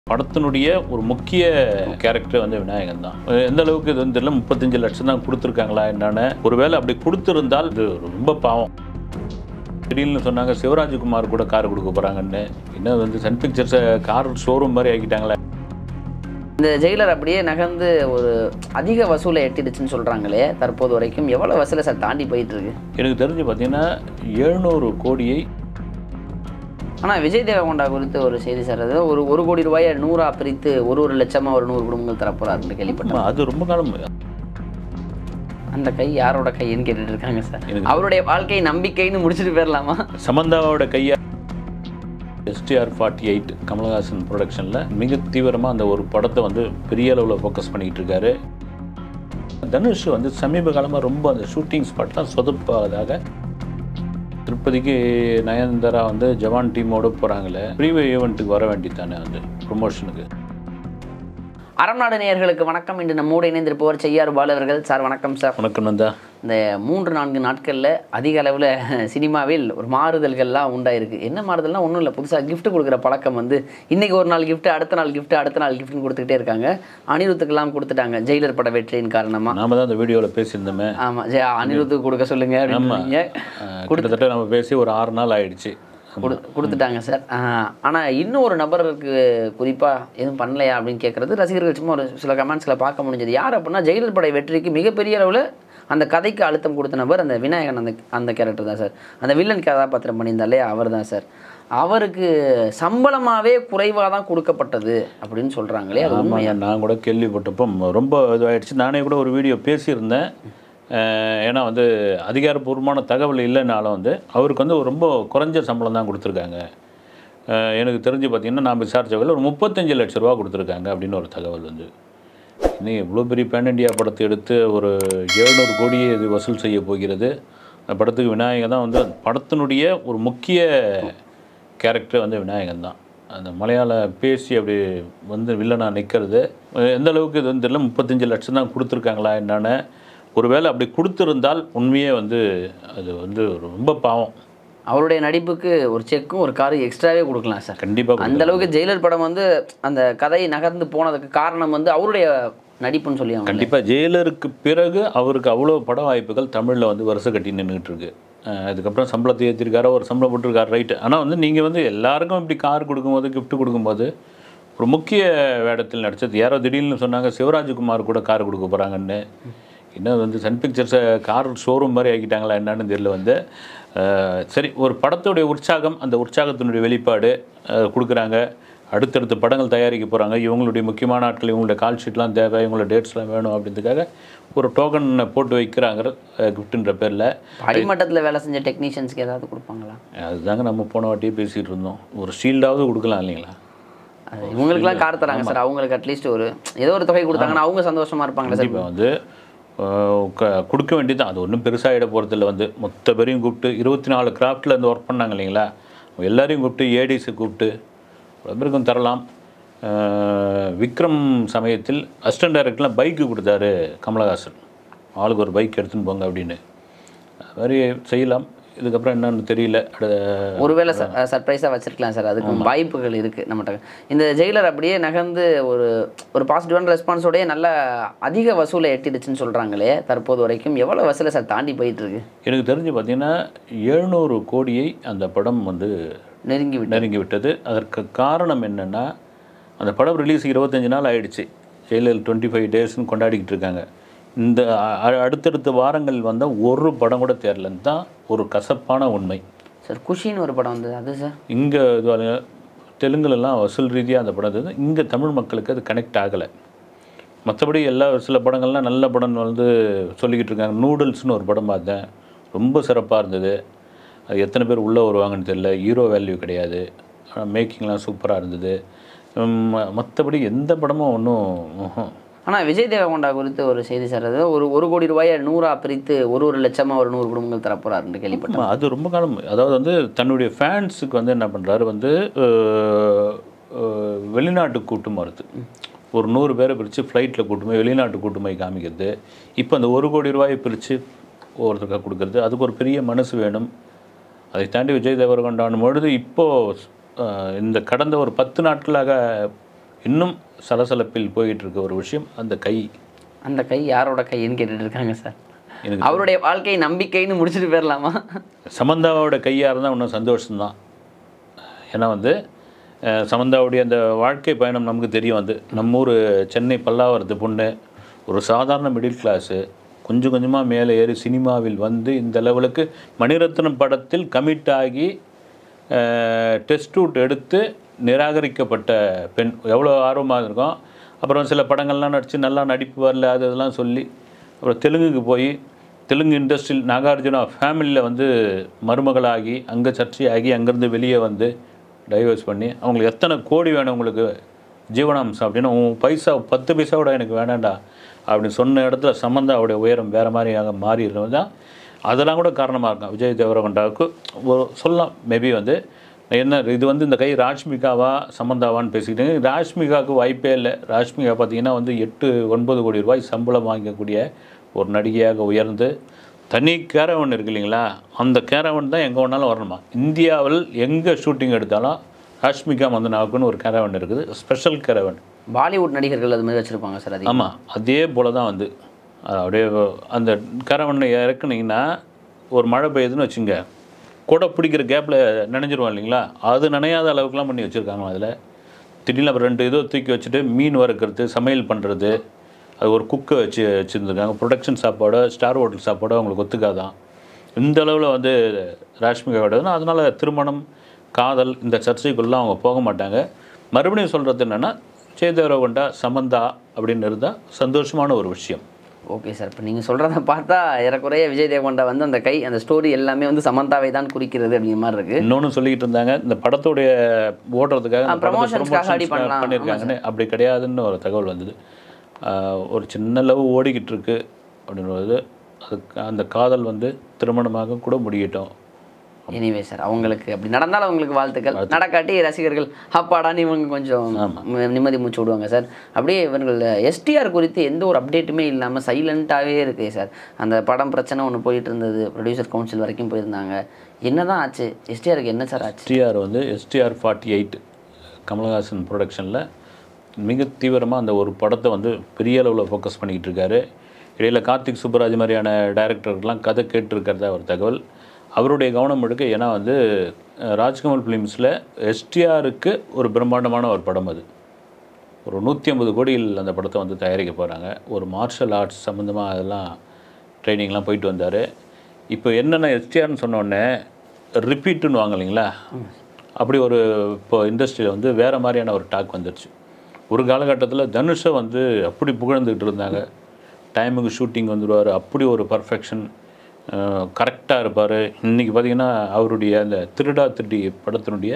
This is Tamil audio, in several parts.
படத்தினுடைய ஒரு முக்கிய கேரக்டர் வந்து விநாயகன் தான் எந்த அளவுக்கு இது வந்து தெரியல முப்பத்தஞ்சு லட்சம் தான் கொடுத்துருக்காங்களா என்னன்னு ஒருவேளை அப்படி கொடுத்துருந்தால் இது ரொம்ப பாவம் திடீர்னு சொன்னாங்க சிவராஜ்குமார் கூட கார் கொடுக்க போகிறாங்கன்னு இன்னும் வந்து சன் பிக்சர்ஸை கார் ஷோரூம் மாதிரி ஆக்கிட்டாங்களே இந்த ஜெயிலர் அப்படியே நகர்ந்து ஒரு அதிக வசூலை எட்டிடுச்சுன்னு சொல்கிறாங்களே தற்போது வரைக்கும் எவ்வளோ வசூலை சார் தாண்டி போயிட்டு இருக்கு எனக்கு தெரிஞ்சு பார்த்தீங்கன்னா எழுநூறு கோடியை ஆனால் விஜய் தேவகொண்டா குறித்து ஒரு செய்தி சார் அது ஒரு ஒரு கோடி ரூபாயை நூறா பிரித்து ஒரு ஒரு லட்சமாக ஒரு நூறு குடும்பங்கள் தரப்போறாருன்னு கேள்விப்பட்டேன் அது ரொம்ப காலம் அந்த கை யாரோட கைன்னு கேட்டுட்டு இருக்காங்க சார் எனக்கு- அவருடைய வாழ்க்கை நம்பிக்கைன்னு முடிச்சுட்டு போயிடலாமா சமந்தாவோட கையா எஸ்டிஆர் ஃபார்ட்டி எயிட் கமலஹாசன் ப்ரொடக்ஷனில் மிக தீவிரமாக அந்த ஒரு படத்தை வந்து பெரிய அளவில் ஃபோக்கஸ் பண்ணிக்கிட்டு இருக்காரு தனுஷ் வந்து சமீப காலமாக ரொம்ப அந்த ஷூட்டிங் ஸ்பாட்லாம் சொதப்பாதாக திருப்பதிக்கு நயன்தாரா வந்து ஜவான் டீமோடு போகிறாங்களே ப்ரீவே ஈவெண்ட்டுக்கு வர வேண்டியதானே வந்து ப்ரொமோஷனுக்கு அறம் நாடு நேயர்களுக்கு வணக்கம் இன்று நம்மோடு இணைந்திருப்பவர் செய்யார் பாலு அவர்கள் சார் வணக்கம் சார் உனக்கு நந்தா இந்த மூன்று நான்கு நாட்களில் அதிக அளவில் சினிமாவில் ஒரு மாறுதல்கள்லாம் உண்டாயிருக்கு என்ன மாறுதல்னா ஒன்றும் இல்லை புதுசாக gift கொடுக்குற பழக்கம் வந்து இன்றைக்கி ஒரு நாள் gift அடுத்த நாள் gift அடுத்த நாள் கிஃப்ட்னு கொடுத்துக்கிட்டே இருக்காங்க அனிருத்துக்கெல்லாம் கொடுத்துட்டாங்க ஜெயிலர் பட வெற்றியின் காரணமாக நாம தான் அந்த வீடியோவில் பேசியிருந்தோமே ஆமாம் ஜெ அனிருத்துக்கு கொடுக்க சொல்லுங்க அப்படின்னு சொன்னீங்க. அஹ், கிட்டத்தட்ட நம்ம பேசி ஒரு ஆறு நாள் ஆயிடுச்சு கொடு கொடுத்துட்டாங்க சார் ஆனால் இன்னும் ஒரு நபருக்கு குறிப்பாக எதுவும் பண்ணலையா அப்படின்னு கேட்குறது ரசிகர்கள் சும்மா ஒரு சில கமெண்ட்ஸில் பார்க்க முடிஞ்சது யார் அப்படின்னா ஜெயிலர் படை வெற்றிக்கு மிகப்பெரிய அளவில் அந்த கதைக்கு அழுத்தம் கொடுத்த நபர் அந்த விநாயகன் அந்த அந்த கேரக்டர் தான் சார் அந்த வில்லன் கதாபாத்திரம் பண்ணியிருந்தாலே அவர் தான் சார் அவருக்கு சம்பளமாகவே குறைவாக தான் கொடுக்கப்பட்டது அப்படின்னு சொல்கிறாங்களே அது உண்மை ஆமாங்க நான் கூட கேள்விப்பட்டப்போ ரொம்ப இதுவாயிடுச்சு நானே கூட ஒரு வீடியோ பேசியிருந்தேன் அஹ் ஏன்னா வந்து அதிகாரப்பூர்வமான தகவல் இல்லைனாலும் வந்து அவருக்கு வந்து ஒரு ரொம்ப குறைஞ்ச சம்பளம் தான் கொடுத்துருக்காங்க அஹ் எனக்கு தெரிஞ்சு பார்த்தீங்கன்னா நான் விசாரிச்ச வகையில் ஒரு முப்பத்தஞ்சு லட்ச ரூபா கொடுத்துருக்காங்க அப்படின்னு ஒரு தகவல் வந்து இன்னும் இவ்வளோ பெரிய பேன் இண்டியா படத்தை எடுத்து ஒரு எழுநூறு கோடியை இது வசூல் செய்ய போகிறது அந்த படத்துக்கு விநாயகன் தான் வந்து படத்தினுடைய ஒரு முக்கிய கேரக்டர் வந்து விநாயகன் தான் அந்த மலையாள பேசி அப்படி வந்து வில்லனாக நிற்கிறது எந்த அளவுக்கு இது வந்து தெரியல முப்பத்தஞ்சு லட்சம் தான் கொடுத்துருக்காங்களா என்னன்னு ஒருவேளை அப்படி கொடுத்துருந்தால் உண்மையே வந்து அது வந்து ரொம்ப பாவம் அவருடைய நடிப்புக்கு ஒரு செக்கும் ஒரு காரு எக்ஸ்ட்ராவே கொடுக்கலாம் சார் கண்டிப்பாக அந்த அளவுக்கு ஜெயிலர் படம் வந்து அந்த கதை நகர்ந்து போனதுக்கு காரணம் வந்து அவருடைய நடிப்புன்னு சொல்லி அவங்க கண்டிப்பாக ஜெயிலருக்கு பிறகு அவருக்கு அவ்வளோ பட வாய்ப்புகள் தமிழில் வந்து வருஷ கட்டி நின்றுட்டு இருக்கு அஹ் அதுக்கப்புறம் சம்பளத்தை ஏற்றிருக்காரு ஒரு சம்பளம் போட்டிருக்காரு ரைட்டு ஆனால் வந்து நீங்கள் வந்து எல்லாருக்கும் இப்படி கார் கொடுக்கும்போது gift கொடுக்கும்போது ஒரு முக்கிய வேடத்தில் நடிச்சது யாரோ திடீர்னு சொன்னாங்க சிவராஜ்குமார் கூட கார் கொடுக்க போகிறாங்கன்னு இன்னும் வந்து சன் பிக்சர்ஸை கார் ஷோரூம் மாதிரி ஆக்கிட்டாங்களா என்னன்னு தெரியல வந்து அஹ் சரி ஒரு படத்துடைய உற்சாகம் அந்த உற்சாகத்தினுடைய வெளிப்பாடு அஹ் கொடுக்குறாங்க அடுத்தடுத்த படங்கள் தயாரிக்க போகிறாங்க இவங்களுடைய முக்கியமான ஆட்கள் இவங்களுடைய கால் ஷீட்லாம் தேவை இவங்களோட டேட்ஸ்லாம் வேணும் அப்படின்றதுக்காக ஒரு டோக்கன் போட்டு வைக்கிறாங்க கிஃப்ட்டுன்ற பேரில் அடிமட்டத்தில் வேலை செஞ்ச டெக்னீஷியன்ஸ்க்கு ஏதாவது கொடுப்பாங்களா அதுதாங்க நம்ம போன வாட்டியே பேசிகிட்டு இருந்தோம் ஒரு ஷீல்டாவது கொடுக்கலாம் இல்லைங்களா அது இவங்களுக்குலாம் கார் தராங்க சார் அவங்களுக்கு அட்லீஸ்ட் ஒரு ஏதோ ஒரு தொகை கொடுத்தாங்கன்னா அவங்க சந்தோஷமா இருப்பாங்களே சார் இப்போ வந்து அஹ், க- கொடுக்க வேண்டியது அது ஒன்றும் பெருசாகிட போகிறதில்ல வந்து மொத்த பேரையும் கூப்பிட்டு இருபத்தி நாலு கிராஃப்டில் இருந்து ஒர்க் பண்ணாங்க இல்லைங்களா அவங்க எல்லாரையும் கூப்பிட்டு ஏடிஸை கூப்பிட்டு இவ்வளோ பேருக்கும் தரலாம் அஹ், விக்ரம் சமயத்தில் அசிஸ்டன்ட் டைரக்டர்லாம் பைக்கு கொடுத்தாரு கமலஹாசன் ஆளுக்கு ஒரு பைக் எடுத்துன்னு போங்க அப்படின்னு அது மாதிரி செய்யலாம் இதுக்கப்புறம் என்னன்னு தெரியல அட- ஒருவேளை சர்ப்ரைஸாக வச்சிருக்கலாம் சார் அதுக்கும் வாய்ப்புகள் இருக்குது நம்மகிட்ட இந்த ஜெயிலர் அப்படியே நகர்ந்து ஒரு ஒரு பாசிட்டிவான ரெஸ்பான்ஸோடய நல்ல அதிக வசூலை எட்டிடுச்சுன்னு சொல்கிறாங்களே தற்போது வரைக்கும் எவ்வளோ வசூலை சார் தாண்டி போயிட்டு இருக்கு எனக்கு தெரிஞ்சு பார்த்தீங்கன்னா எழுநூறு கோடியை அந்த படம் வந்து நெருங்கி விட்டு நெருங்கி விட்டது அதற்கு காரணம் என்னென்னா அந்த படம் ரிலீஸ் இருபத்தஞ்சு நாள் ஆயிடுச்சு ஜெயிலர் டுவெண்ட்டி ஃபைவ் டேஸ்னு கொண்டாடிக்கிட்டு இருக்காங்க இந்த அ- அடுத்தடுத்த வாரங்கள் வந்தால் ஒரு படம் கூட தேரலன்னு தான் ஒரு கசப்பான உண்மை சார் குஷின்னு ஒரு படம் வந்தது அது சார் இங்கே தெலுங்குலலாம் வசூல் ரீதியாக அந்த படம் இருந்தது இங்கே தமிழ் மக்களுக்கு அது கனெக்ட் ஆகலை மற்றபடி எல்லா சில படங்கள்லாம் நல்ல படம் வந்து சொல்லிக்கிட்டு இருக்காங்க நூடுல்ஸ்னு ஒரு படம் பார்த்தேன் ரொம்ப சிறப்பாக இருந்தது அது எத்தனை பேர் உள்ளே வருவாங்கன்னு தெரியல ஹீரோ வேல்யூ கிடையாது மேக்கிங்லாம் சூப்பராக இருந்தது மற்றபடி எந்த படமும் ஒன்றும் ஆனால் விஜய் தேவகொண்டா குறித்து ஒரு செய்தி சார் அது ஒரு ஒரு கோடி ரூபாயை நூறா பிரித்து ஒரு ஒரு லட்சமாக ஒரு நூறு குடும்பங்கள் தரப்போறாருன்னு கேள்விப்பட்டேன் ஆமா, அது ரொம்ப காலம் அதாவது வந்து தன்னுடைய ஃபேன்ஸுக்கு வந்து என்ன பண்ணுறாரு வந்து அஹ், அஹ், வெளிநாட்டுக்கு கூட்டு மாறுது ஒரு நூறு பேரை பிரித்து ஃப்ளைட்டில் கூட்டு போய் வெளிநாட்டு கூட்டு போய் காமிக்கிறது இப்போ அந்த ஒரு கோடி ரூபாயை பிரித்து ஒவ்வொருத்தருக்காக கொடுக்கறது அதுக்கு ஒரு பெரிய மனசு வேணும் அதை தாண்டி விஜய் தேவரகொண்டான் பொழுது இப்போது இந்த கடந்த ஒரு பத்து நாட்களாக இன்னும் சலசலப்பில் போயிட்டு இருக்க ஒரு விஷயம் அந்த கை அந்த கை யாரோட கைன்னு கேட்டுட்டு இருக்காங்க சார் எனக்கு அவருடைய வாழ்க்கை நம்பிக்கைன்னு முடிச்சுட்டு போயிடலாமா சமந்தாவோட கையாக இருந்தால் இன்னும் சந்தோஷம்தான் ஏன்னா வந்து அஹ், சமந்தாவுடைய அந்த வாழ்க்கை பயணம் நமக்கு தெரியும் வந்து நம்ம ஊர் சென்னை பல்லாவரத்து பொண்ணு ஒரு சாதாரண மிடில் கிளாஸு கொஞ்சம் கொஞ்சமாக மேலே ஏறி சினிமாவில் வந்து இந்த லெவலுக்கு மணிரத்னம் படத்தில் கமிட் ஆகி டெஸ்ட் ரூட் எடுத்து நிராகரிக்கப்பட்ட பெண் எவ்வளோ ஆர்வமாக இருக்கும் அப்புறம் சில படங்கள்லாம் நடித்து நல்லா நடிப்பு வரல அது இதெல்லாம் சொல்லி அப்புறம் தெலுங்குக்கு போய் தெலுங்கு இண்டஸ்ட்ரியில் நாகார்ஜுனா ஃபேமிலியில் வந்து மருமகளாகி அங்கே சர்ச்சையாகி அங்கேருந்து வெளியே வந்து டைவர்ஸ் பண்ணி அவங்களுக்கு எத்தனை கோடி வேணும் உங்களுக்கு ஜீவனாம்சம் அப்படின்னு உன் பைசா பத்து பைசா கூட எனக்கு வேணாண்டா அப்படின்னு சொன்ன இடத்துல சம்மந்தாவுடைய உயரம் வேறு மாதிரியாக மாறி தான் அதெல்லாம் கூட காரணமாக இருக்கும் விஜய் தேவரகொண்டாவுக்கு ஒரு சொல்லலாம் மேபி வந்து என்ன இது வந்து இந்த கை ராஷ்மிகாவா சம்மந்தாவான்னு பேசிக்கிட்டு ராஷ்மிகாவுக்கு வாய்ப்பே இல்லை ராஷ்மிகா பார்த்தீங்கன்னா வந்து எட்டு ஒன்பது கோடி ரூபாய் சம்பளம் வாங்கக்கூடிய ஒரு நடிகையாக உயர்ந்து தனி கேரவன் இருக்கு இல்லைங்களா அந்த கேரவன் தான் எங்கே வேணாலும் வரணுமா இந்தியாவில் எங்கே ஷூட்டிங் எடுத்தாலும் ராஷ்மிகா மந்தனாவுக்குன்னு ஒரு கேரவன் இருக்குது ஸ்பெஷல் கேரவன் பாலிவுட் நடிகர்கள் அது மாதிரி வச்சுருப்பாங்க சார் அது ஆமாம் அதே போல் தான் வந்து அது அப்படியே அந்த கரவனை இறக்குனீங்கன்னா ஒரு மழை பெய்யுதுன்னு வச்சுங்க கொடை பிடிக்கிற கேப்பில் நனைஞ்சிருவோம் இல்லைங்களா அது நனையாத அளவுக்குலாம் பண்ணி வச்சுருக்காங்க அதில் திடீர்னு அப்புறம் ரெண்டு இதோ தூக்கி வச்சுட்டு மீன் வறுக்கிறது சமையல் பண்ணுறது அது ஒரு குக்கை வச்சு வச்சுருந்துருக்காங்க ப்ரொடக்ஷன் சாப்பாடு ஸ்டார் ஹோட்டல் சாப்பாடு அவங்களுக்கு ஒத்துக்காதான் இந்த அளவில் வந்து ராஷ்மிகாவோடதுன்னா அதனால் திருமணம் காதல் இந்த சர்ச்சைக்குள்ளே அவங்க போக மாட்டாங்க மறுபடியும் சொல்கிறது என்னென்னா சேதேவரகொண்டா சமந்தா அப்படின்னு இருந்தால் சந்தோஷமான ஒரு விஷயம் ஓகே சார் இப்போ நீங்கள் சொல்கிறத பார்த்தா ஏறக்குறைய விஜய் தேவகொண்டா வந்து அந்த கை அந்த ஸ்டோரி எல்லாமே வந்து சமந்தாவை தான் குறிக்கிறது அப்படிங்கிற மாதிரி இருக்குது இன்னொன்று சொல்லிக்கிட்டு இருந்தாங்க இந்த படத்துடைய ஓடுறதுக்காக இந்த ஆ, படத்தை promotions-க்காக அடி promotions பண்ணலாம். பண்ணியிருக்காங்கன்னு அப்படி கிடையாதுன்னு ஒரு தகவல் வந்தது ஆஹ், ஒரு சின்ன லவ் ஓடிக்கிட்டு இருக்கு அப்படின்றது அதுக்கு அந்த காதல் வந்து திருமணமாக கூட முடியட்டும் எனிவே சார் அவங்களுக்கு அப்படி நடந்தாலும் அவங்களுக்கு வாழ்த்துக்கள் நடக்காட்டி ரசிகர்கள் அப்பாடான்னு இவங்க கொஞ்சம் ம- நிம்மதி மூச்சு விடுவாங்க சார் அப்படியே இவர்கள் எஸ்டிஆர் குறித்து எந்த ஒரு அப்டேட்டுமே இல்லாமல் சைலண்ட்டாகவே இருக்கு சார் அந்த படம் பிரச்சனை ஒன்று போயிட்டு இருந்தது ப்ரொடியூசர் கவுன்சில் வரைக்கும் போயிருந்தாங்க என்னதான் ஆச்சு எஸ்டிஆருக்கு என்ன சார் ஆச்சு எஸ்டிஆர் வந்து எஸ்டிஆர் ஃபார்ட்டி எயிட் கமலஹாசன் ப்ரொடக்ஷனில் மிக தீவிரமாக அந்த ஒரு படத்தை வந்து பெரிய அளவில் ஃபோக்கஸ் பண்ணிக்கிட்டு இருக்காரு இடையில கார்த்திக் சுப்பராஜ் மாதிரியான டைரக்டர்கள்லாம் கதை கேட்டிருக்கிறதா ஒரு தகவல் அவருடைய கவனம் எடுக்க ஏன்னா வந்து அஹ், ராஜ்கமல் ஃபிலிம்ஸில் எஸ்டிஆருக்கு ஒரு பிரம்மாண்டமான ஒரு படம் அது ஒரு நூற்றி ஐம்பது கோடியில் அந்த படத்தை வந்து தயாரிக்க போகிறாங்க ஒரு மார்ஷல் ஆர்ட்ஸ் சம்மந்தமாக அதெல்லாம் ட்ரைனிங்லாம் போயிட்டு வந்தார் இப்போ என்னென்ன எஸ்டிஆர்னு சொன்னோடனே ரிப்பீட்டுன்னு வாங்க இல்லைங்களா அப்படி ஒரு இப்போ இண்டஸ்ட்ரியில் வந்து வேறு மாதிரியான ஒரு டாக் வந்துருச்சு ஒரு காலகட்டத்தில் தனுஷை வந்து அப்படி புகழ்ந்துக்கிட்டு இருந்தாங்க டைமுக்கு ஷூட்டிங் வந்துடுவார் அப்படி ஒரு பர்ஃபெக்ஷன் கரெக்டாக இருப்பார் இன்றைக்கி பார்த்தீங்கன்னா அவருடைய அந்த திருடா திருடி படத்தினுடைய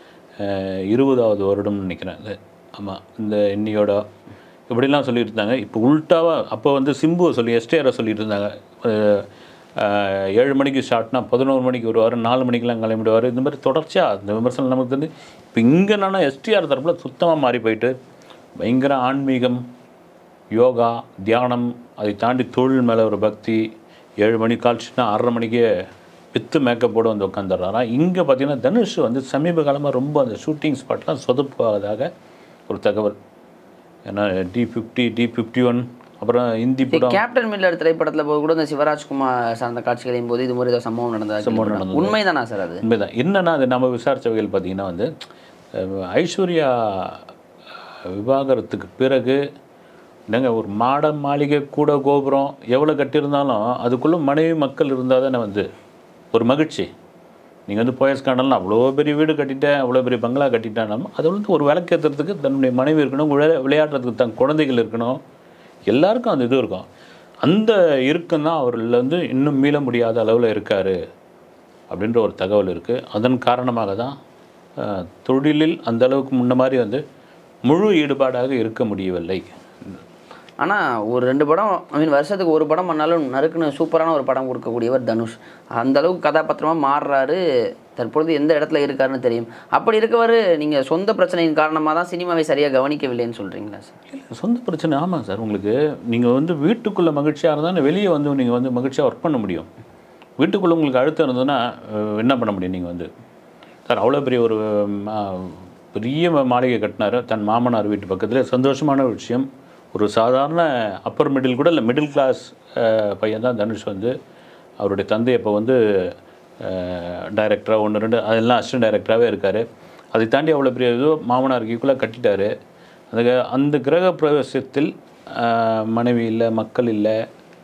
அஹ், இருபதாவது வருடம்னு நினைக்கிறேன் அது ஆமாம் இந்த இன்னியோட இப்படிலாம் சொல்லிட்டு இருந்தாங்க இப்போ உல்ட்டாவாக அப்போ வந்து சிம்புவை சொல்லி எஸ்டிஆரை சொல்லிட்டு இருந்தாங்க அஹ், அஹ், ஏழு மணிக்கு ஸ்டார்ட்னா பதினோரு மணிக்கு வருவார் நாலு மணிக்கெலாம் கிளம்பிடுவார் இந்த மாதிரி தொடர்ச்சியாக இந்த விமர்சனம் நமக்கு வந்து இப்போ இங்கே என்னன்னா எஸ்டிஆர் தரப்பில் சுத்தமாக மாறி போயிட்டு பயங்கர ஆன்மீகம் யோகா தியானம் அதை தாண்டி தொழில் மேலே ஒரு பக்தி ஏழு மணி கால்ச்சுன்னா ஆறரை மணிக்கே வித்து மேக்கப்போடு வந்து உட்காந்துடுறாரா இங்கே பார்த்தீங்கன்னா தனுஷ் வந்து சமீப காலமாக ரொம்ப அந்த ஷூட்டிங் ஸ்பாட்லாம் சொதப்பாவதாக ஒரு தகவல் ஏன்னா D fifty D fifty one அப்புறம் ஹிந்தி படம் கேப்டன் மில்லர் திரைப்படத்தில் போது கூட இந்த சிவராஜ்குமார் சார்ந்த காட்சிகளையும் போது இது மாதிரி ஏதோ சம்பவம் நடந்தது உண்மைதானா சார் அது உண்மைதான் என்னன்னா அது நம்ம விசாரித்த வகையில் பார்த்தீங்கன்னா வந்து அஹ், ஐஸ்வர்யா விவாகரத்துக்கு பிறகு என்னங்க ஒரு மாட மாளிகை கூட கோபுரம் எவ்வளோ கட்டியிருந்தாலும் அதுக்குள்ளே மனைவி மக்கள் இருந்தால் தானே வந்து ஒரு மகிழ்ச்சி நீங்கள் வந்து போயஸ் கார்டனில் அவ்வளோ பெரிய வீடு கட்டிட்டேன் அவ்வளோ பெரிய பங்களா கட்டிட்டேன் அது வந்து ஒரு விளக்கேற்றுறதுக்கு தன்னுடைய மனைவி இருக்கணும் விளையா விளையாடுறதுக்கு தன் குழந்தைகள் இருக்கணும் எல்லாருக்கும் அந்த இது இருக்கும் அந்த இறுக்கம் தான் அவரில் வந்து இன்னும் மீள முடியாத அளவில் இருக்கார் அப்படின்ற ஒரு தகவல் இருக்குது அதன் காரணமாக தான் அஹ், தொழிலில் அந்த அளவுக்கு முன்ன மாதிரி வந்து முழு ஈடுபாடாக இருக்க முடியவில்லை ஆனால் ஒரு ரெண்டு படம் ஐ மீன் வருஷத்துக்கு ஒரு படம் பண்ணாலும் நறுக்குன்னு சூப்பரான ஒரு படம் கொடுக்கக்கூடியவர் தனுஷ் அந்த அளவுக்கு கதாபாத்திரமாக மாறுறாரு தற்பொழுது எந்த இடத்துல இருக்காருன்னு தெரியும் அப்படி இருக்கவர் நீங்கள் சொந்த பிரச்சனையின் காரணமாக தான் சினிமாவை சரியாக கவனிக்கவில்லைன்னு சொல்கிறீங்களா சார் இல்லை சொந்த பிரச்சனை ஆமாம் சார் உங்களுக்கு நீங்கள் வந்து வீட்டுக்குள்ளே மகிழ்ச்சியாக இருந்தால் வெளியே வந்து நீங்கள் வந்து மகிழ்ச்சியாக ஒர்க் பண்ண முடியும் வீட்டுக்குள்ளே உங்களுக்கு அழுத்தம் இருந்ததுன்னா அஹ், என்ன பண்ண முடியும் நீங்கள் வந்து சார் அவ்வளோ பெரிய ஒரு பெரிய ம- மாளிகை கட்டினாரு தன் மாமனார் வீட்டு பக்கத்தில் சந்தோஷமான ஒரு விஷயம் ஒரு சாதாரண அப்பர் மிடில் கூட இல்லை மிடில் கிளாஸ் பையன் தான் தனுஷ் வந்து அவருடைய தந்தை இப்போ வந்து டைரக்டராக ஒன்று ரெண்டு அதெல்லாம் அசிஸ்டன்ட் டைரக்டராகவே இருக்கார் அதை தாண்டி அவ்வளோ பெரிய இதோ மாமனார் ஈக்குவலாக கட்டிட்டாரு அந்த அந்த கிரக பிரவேசத்தில் அஹ், மனைவி இல்லை மக்கள் இல்லை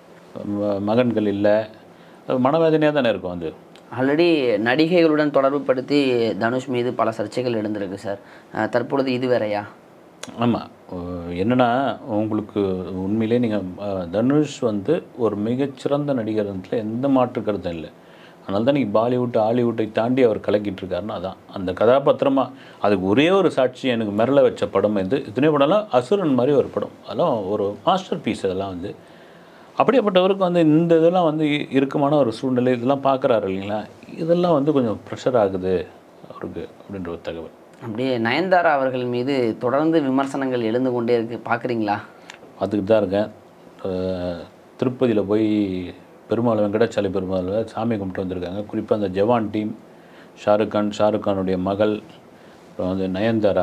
ம- மகன்கள் இல்லை மனவேதனையாக தானே இருக்கும் அது ஆல்ரெடி நடிகைகளுடன் தொடர்பு படுத்தி தனுஷ் மீது பல சர்ச்சைகள் எழுந்திருக்கு சார் அஹ் தற்பொழுது இது வேறையா ஆமாம் என்னென்னா உங்களுக்கு உண்மையிலே நீங்கள் தனுஷ் வந்து ஒரு மிகச்சிறந்த நடிகர்ன்றதுல எந்த மாற்று கருத்தும் இல்லை அதனால தான் நீங்கள் பாலிவுட் ஹாலிவுட்டை தாண்டி அவர் கலக்கிட்டு இருக்காருன்னு அதான் அந்த கதாபாத்திரமா அதுக்கு ஒரே ஒரு சாட்சி எனக்கு மிரள வச்ச படம் வந்து இத்தனை படம்லாம் அசுரன் மாதிரி ஒரு படம் அதெல்லாம் ஒரு மாஸ்டர் பீஸ் அதெல்லாம் வந்து அப்படியேப்பட்டவருக்கு வந்து இந்த இதெல்லாம் வந்து இ- இறுக்கமான ஒரு சூழ்நிலை இதெல்லாம் பார்க்குறாரு இல்லைங்களா இதெல்லாம் வந்து கொஞ்சம் ப்ரெஷர் ஆகுது அவருக்கு அப்படின்ற ஒரு தகவல் அப்படியே நயன்தாரா அவர்கள் மீது தொடர்ந்து விமர்சனங்கள் எழுந்து கொண்டே இருக்கு பார்க்குறீங்களா பார்த்துக்கிட்டு தான் இருக்கேன் அஹ் திருப்பதியில் போய் பெருமாள் வெங்கடாச்சல பெருமாள் சாமி கும்பிட்டு வந்திருக்காங்க குறிப்பாக அந்த ஜவான் டீம் ஷாருக் கான் ஷாருக் கானுடைய மகள் அப்புறம் வந்து நயன்தாரா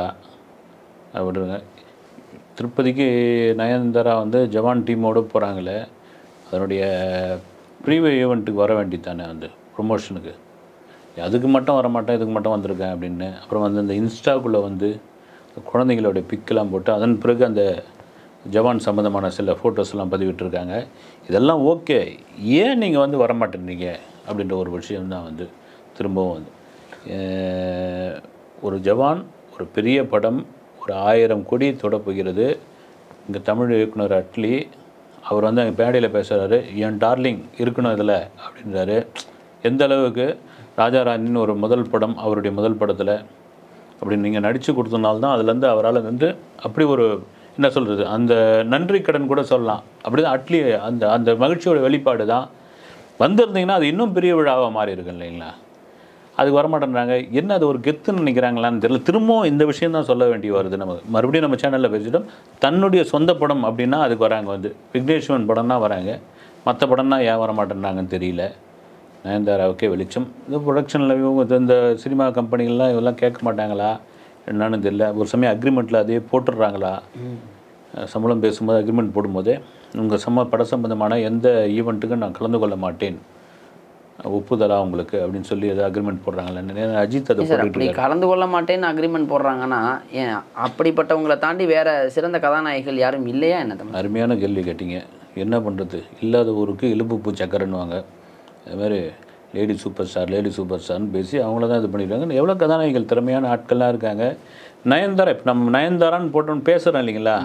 விடுங்க திருப்பதிக்கு நயன்தாரா வந்து ஜவான் டீமோடு போகிறாங்களே அதனுடைய ப்ரீவியூ ஈவெண்ட்டுக்கு வர வேண்டியதானே வந்து ப்ரொமோஷனுக்கு அதுக்கு மட்டும் வர மாட்டேன் இதுக்கு மட்டும் வந்திருக்கேன் அப்படின்னு அப்புறம் வந்து இந்த இன்ஸ்டாக்குள்ளே வந்து குழந்தைங்களோட பிக்கெல்லாம் போட்டு அதன் பிறகு அந்த ஜவான் சம்மந்தமான சில ஃபோட்டோஸ்லாம் பதிவிட்டிருக்காங்க இதெல்லாம் ஓகே ஏன் நீங்கள் வந்து வர மாட்டேன்றீங்க அப்படின்ற ஒரு விஷயம் தான் வந்து திரும்பவும் வந்து அஹ், ஒரு ஜவான் ஒரு பெரிய படம் ஒரு ஆயிரம் கோடி தொடப் போகிறது இங்கே தமிழ் இயக்குனர் அட்லி அவர் வந்து அங்கே பேடையில் பேசுகிறாரு என் டார்லிங் இருக்கணும் இதில் அப்படின்றாரு எந்த அளவுக்கு ராஜாராணின்னு ஒரு முதல் படம் அவருடைய முதல் படத்தில் அப்படி நீங்கள் நடித்து கொடுத்தனால தான் அதுலேருந்து அவரால் வந்து அப்படி ஒரு என்ன சொல்கிறது அந்த நன்றி கடன் கூட சொல்லலாம் அப்படி தான் அட்லி அந்த அந்த மகிழ்ச்சியோட வெளிப்பாடு தான் வந்திருந்தீங்கன்னா அது இன்னும் பெரிய விழாவாக மாறி இருக்கு இல்லைங்களா அதுக்கு வரமாட்டேன்றாங்க என்ன அது ஒரு கெத்துன்னு நினைக்கிறாங்களான்னு தெரியல திரும்பவும் இந்த விஷயம் தான் சொல்ல வேண்டி வருது நம்ம மறுபடியும் நம்ம சேனலில் பேசிட்டோம் தன்னுடைய சொந்த படம் அப்படின்னா அதுக்கு வராங்க வந்து விக்னேஸ்வரன் படம்னா வராங்க மற்ற படம்னா ஏன் வர மாட்டேன்றாங்கன்னு தெரியல நயன்தாராவுக்கே வெளிச்சம் இந்த ப்ரொடக்ஷனில் இவங்க இந்த சினிமா கம்பெனிகள்லாம் இதெல்லாம் கேட்க மாட்டாங்களா என்னன்னு தெரியல ஒரு சமயம் அக்ரிமெண்ட்டில் அதே போட்டுடுறாங்களா அஹ் சம்பளம் பேசும்போது அக்ரிமெண்ட் போடும்போதே உங்கள் சம்ம பட சம்பந்தமான எந்த ஈவெண்ட்டுக்கும் நான் கலந்து கொள்ள மாட்டேன் ஒப்புதலா உங்களுக்கு அப்படின்னு சொல்லி ஏதோ அக்ரிமெண்ட் போடுறாங்களா அஜித் அதை சார் போட்டுக்கிட்டு அப்படி கலந்து கொள்ள மாட்டேன்னு அக்ரிமெண்ட் போடுறாங்கன்னா ஏன் அப்படிப்பட்டவங்களை தாண்டி வேற சிறந்த கதாநாயகிகள் யாரும் இல்லையா என்ன தம்பி அருமையான கேள்வி கேட்டீங்க என்ன பண்ணுறது இல்லாத ஊருக்கு எலும்பு பூ சக்கரன்னுவாங்க அது மாதிரி lady super star lady super ஸ்டார்னு பேசி அவங்கள தான் இது பண்ணிடுறாங்க எவ்வளோ கதாநாயகிகள் திறமையான ஆட்கள்லாம் இருக்காங்க நயன்தாரா இப்போ நம்ம நயன்தாரான்னு போட்டோன்னு பேசுகிறோம் இல்லைங்களா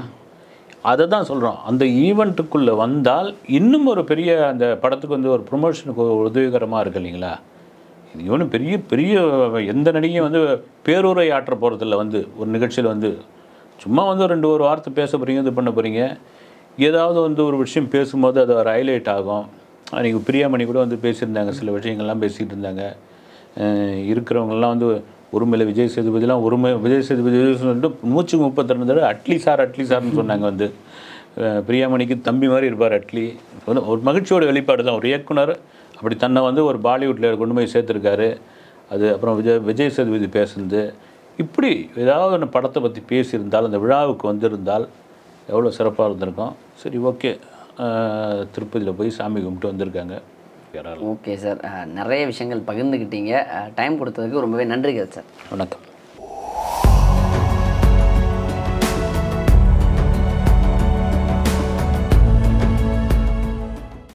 அதை தான் சொல்கிறோம் அந்த ஈவெண்ட்டுக்குள்ளே வந்தால் இன்னும் ஒரு பெரிய அந்த படத்துக்கு வந்து ஒரு ப்ரொமோஷனுக்கு உதவிகரமாக இருக்கு இல்லைங்களா இது ஒன்றும் பெரிய பெரிய எந்த நடிகையும் வந்து பேருரை ஆற்ற போகிறதில்ல வந்து ஒரு நிகழ்ச்சியில் வந்து சும்மா வந்து ரெண்டு ஒரு வார்த்தை பேச போகிறீங்க இது பண்ண போகிறீங்க ஏதாவது வந்து ஒரு விஷயம் பேசும்போது அது ஒரு ஹைலைட் ஆகும் அன்றைக்கி பிரியாமணி கூட வந்து பேசியிருந்தாங்க சில விஷயங்கள்லாம் பேசிகிட்டு இருந்தாங்க அஹ் இருக்கிறவங்கெல்லாம் வந்து உரிமையில் விஜய் சேதுபதிலாம் உரிமை விஜய் சேதுபதி சொல்லிட்டு மூச்சுக்கு முப்பத்தி ரெண்டு தடவை அட்லி சார் அட்லி சார்னு சொன்னாங்க வந்து அஹ் பிரியாமணிக்கு தம்பி மாதிரி இருப்பார் அட்லி ஒரு- ஒரு மகிழ்ச்சியோட வெளிப்பாடு தான் ஒரு இயக்குனர் அப்படி தன்னை வந்து ஒரு பாலிவுட்டில் கொண்டு போய் சேர்த்துருக்காரு அது அப்புறம் விஜய் விஜய் சேதுபதி பேசுனது இப்படி ஏதாவது ஒன்று படத்தை பற்றி பேசியிருந்தால் அந்த விழாவுக்கு வந்திருந்தால் எவ்வளோ சிறப்பாக இருந்திருக்கும் சரி ஓகே திருப்பதியில் போய் சாமி கும்பிட்டு வந்திருக்காங்க யாராலும் ஓகே சார் நிறைய விஷயங்கள் பகிர்ந்துக்கிட்டீங்க டைம் கொடுத்ததுக்கு ரொம்பவே நன்றி சார் வணக்கம்